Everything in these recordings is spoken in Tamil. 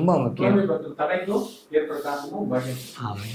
ரொம்ப முக்கியம் குழந்தை பக்கம் தடைக்கும் ஏற்பட காரணமும் பயம் ஆமாம்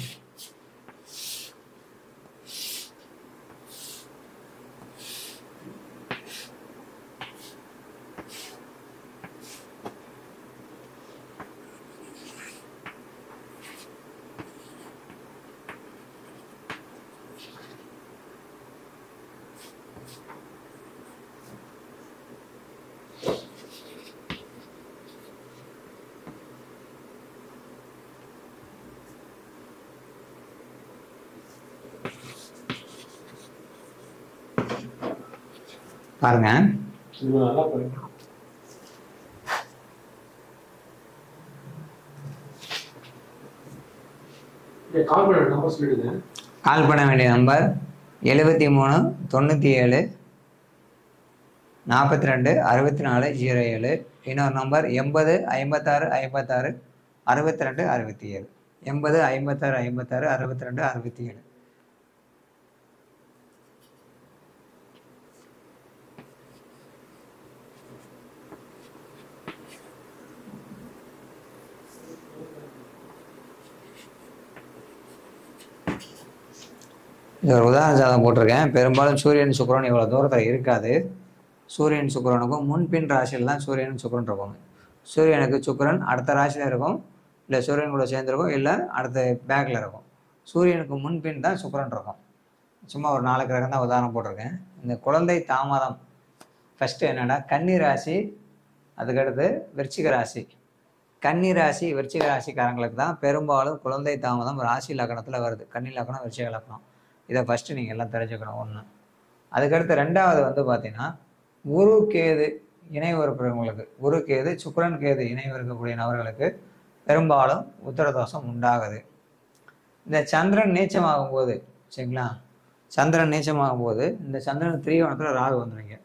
பாருங்க இது நல்லா பண்ணுங்க கால் பண்ண நம்பர் சொல்லிடுங்க கால் பண்ண வேண்டிய நம்பர் எழுபத்தி மூணு தொண்ணூற்றி ஏழு நாற்பத்தி ரெண்டு அறுபத்தி நாலு ஜீரோ ஏழு இன்னொரு நம்பர் எண்பது ஐம்பத்தாறு ஐம்பத்தாறு அறுபத்தி ரெண்டு அறுபத்தி ஏழு எண்பது ஐம்பத்தாறு ஐம்பத்தாறு அறுபத்தி ரெண்டு அறுபத்தி ஏழு இது ஒரு உதாரண ஜாதகம் போட்டிருக்கேன் பெரும்பாலும் சூரியன் சுக்கிரன் இவ்வளோ தூரத்தில் இருக்காது சூரியன் சுக்கிரனுக்கும் முன்பின் ராசியில் தான் சூரியன் சுக்கிரன் இருப்பாங்க சூரியனுக்கு சுக்கிரன் அடுத்த ராசியில் இருக்கும் இல்லை சூரியன் கூட சேர்ந்துருக்கும் இல்லை அடுத்த பேக்கில் இருக்கும் சூரியனுக்கு முன்பின் தான் சுக்கிரன் இருக்கும் சும்மா ஒரு நாலு கிரகம் தான் உதாரணம் போட்டிருக்கேன் இந்த குழந்தை தாமதம் ஃபஸ்ட்டு என்னென்னா கன்னி ராசி அதுக்கடுத்து விருச்சிக ராசி கன்னி ராசி விருச்சிக ராசிக்காரங்களுக்கு தான் பெரும்பாலும் குழந்தை தாமதம் ராசி லக்னத்தில் வருது கன்னி லக்னம் விருச்சிக லக்னம் இதை ஃபஸ்ட்டு நீங்கள் எல்லாம் தெரிஞ்சுக்கணும் ஒன்று அதுக்கடுத்து ரெண்டாவது வந்து பார்த்தீங்கன்னா குரு கேது இணை உறுப்பினர்களுக்கு குரு கேது சுக்கிரன் கேது இணை இருக்கக்கூடிய நபர்களுக்கு பெரும்பாலும் உத்தரதோஷம் உண்டாகுது இந்த சந்திரன் நீச்சமாகும் போது சரிங்களா சந்திரன் நீச்சமாகும் போது இந்த சந்திரன் திரிகோணத்தில் ராகு வந்துடுங்க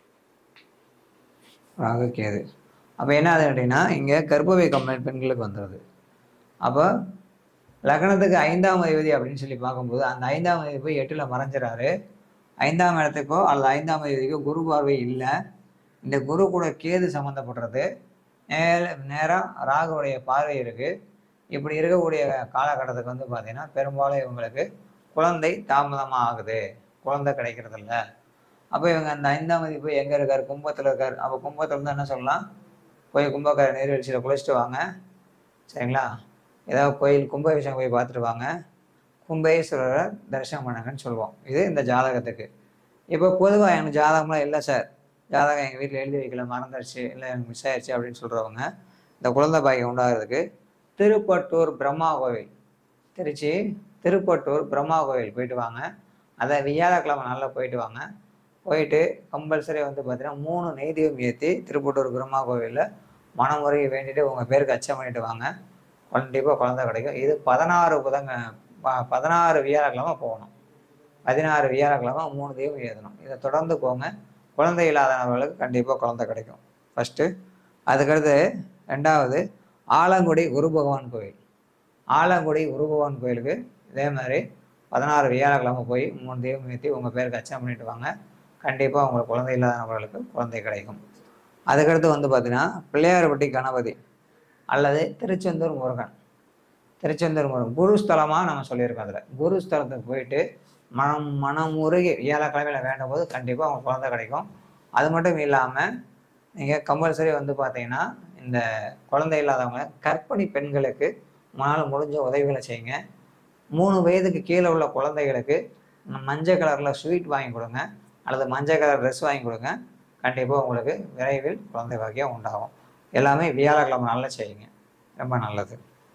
ராகு கேது அப்போ என்ன ஆகுது அப்படின்னா இங்கே கர்ப்பவை கம்ப்ளைண்ட் பெண்களுக்கு வந்துடுது அப்போ லக்னத்துக்கு ஐந்தாம் அதிபதி அப்படின்னு சொல்லி பார்க்கும்போது அந்த ஐந்தாம் அதிபதி போய் எட்டில் மறைஞ்சிறாரு ஐந்தாம் இடத்துக்கோ அல்லது ஐந்தாம் அதிபதிக்கோ குரு பார்வை இல்லை இந்த குரு கூட கேது சம்மந்தப்படுறது நேர நேராக ராகுவுடைய பார்வை இருக்குது இப்படி இருக்கக்கூடிய காலகட்டத்துக்கு வந்து பார்த்தீங்கன்னா பெரும்பாலும் இவங்களுக்கு குழந்தை தாமதமாக ஆகுது குழந்தை கிடைக்கிறதில்ல அப்போ இவங்க அந்த ஐந்தாம் அதிபதி போய் எங்கே இருக்கார் கும்பத்தில் இருக்கார் அப்போ கும்பத்தில் இருந்து என்ன சொல்லலாம் போய் கும்பக்கரை நீர்வீழ்ச்சியில் குளிச்சுட்டு வாங்க சரிங்களா ஏதாவது கோயில் கும்பாபிஷேகம் போய் பார்த்துட்டு வாங்க கும்பேஸ்வரரை தரிசனம் பண்ணுங்கன்னு சொல்லுவோம் இது இந்த ஜாதகத்துக்கு இப்போ பொதுவாக எனக்கு ஜாதகம்லாம் இல்லை சார் ஜாதகம் எங்கள் வீட்டில் எழுதி வைக்கல மறந்துடுச்சு இல்லை எனக்கு மிஸ் ஆயிடுச்சு அப்படின்னு சொல்கிறவங்க இந்த குழந்தை பாக்கியம் உண்டாகிறதுக்கு திருப்பட்டூர் பிரம்மா கோவில் திருச்சி திருப்பட்டூர் பிரம்மா கோவில் போயிட்டு வாங்க அதை வியாழக்கிழமை நல்லா போயிட்டு வாங்க போயிட்டு கம்பல்சரி வந்து பார்த்தீங்கன்னா மூணு நெய்தீபம் ஏற்றி திருப்பட்டூர் பிரம்மா கோவிலில் மனமுறையை வேண்டிட்டு உங்கள் பேருக்கு அச்சம் பண்ணிட்டு வாங்க கண்டிப்பாக குழந்தை கிடைக்கும் இது பதினாறு புதங்க ப- பதினாறு வியாழக்கிழமை போகணும் பதினாறு வியாழக்கிழமை மூணு தெய்வம் எழுதணும் இதை தொடர்ந்து போங்க குழந்தை இல்லாதவர்களுக்கு கண்டிப்பாக குழந்தை கிடைக்கும் ஃபஸ்ட்டு அதுக்கடுத்து ரெண்டாவது ஆலங்குடி குரு பகவான் கோயில் ஆலங்குடி குரு பகவான் கோயிலுக்கு இதே மாதிரி பதினாறு வியாழக்கிழமை போய் மூணு தெய்வம் ஏற்றி உங்கள் பேருக்கு அச்சம் பண்ணிட்டு வாங்க கண்டிப்பாக உங்களுக்கு குழந்தை இல்லாதவர்களுக்கு குழந்தை கிடைக்கும் அதுக்கடுத்து வந்து பார்த்தீங்கன்னா பிள்ளையார்பட்டி கணபதி அல்லது திருச்செந்தூர் முருகன் திருச்செந்தூர் முருகன் குரு ஸ்தலமாக நம்ம சொல்லியிருக்கோம் அதில் குரு ஸ்தலத்துக்கு போயிட்டு மனம் மனமுருகி வியாழக்கிழமையில் வேண்டும் போது கண்டிப்பாக அவங்க குழந்தை கிடைக்கும் அது மட்டும் இல்லாமல் நீங்கள் கம்பல்சரி வந்து பார்த்தீங்கன்னா இந்த குழந்தை இல்லாதவங்க கர்ப்பிணி பெண்களுக்கு உங்களால் முடிஞ்ச உதவிகளை செய்யுங்க மூணு வயதுக்கு கீழே உள்ள குழந்தைகளுக்கு மஞ்சள் கலரில் ஸ்வீட் வாங்கி கொடுங்க அல்லது மஞ்சள் கலர் ட்ரெஸ் வாங்கி கொடுங்க கண்டிப்பாக உங்களுக்கு விரைவில் குழந்தை பாக்கியம் உண்டாகும் எல்லாமே வியாழக்கிழமை நாளில் செய்யுங்க ரொம்ப நல்லது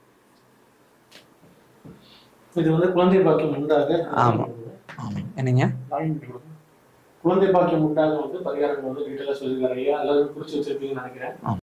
இது வந்து குழந்தை பாக்கியம் உண்டாக ஆமா. ஆமாம் என்னங்க குழந்தை பாக்கியம் உண்டாக வந்து பரிகாரம் வந்து டீட்டெயிலாக சொல்லியிருக்காரு ஐயா எல்லாரும் குறிச்சு வச்சிருப்பீங்கன்னு நினைக்கிறேன்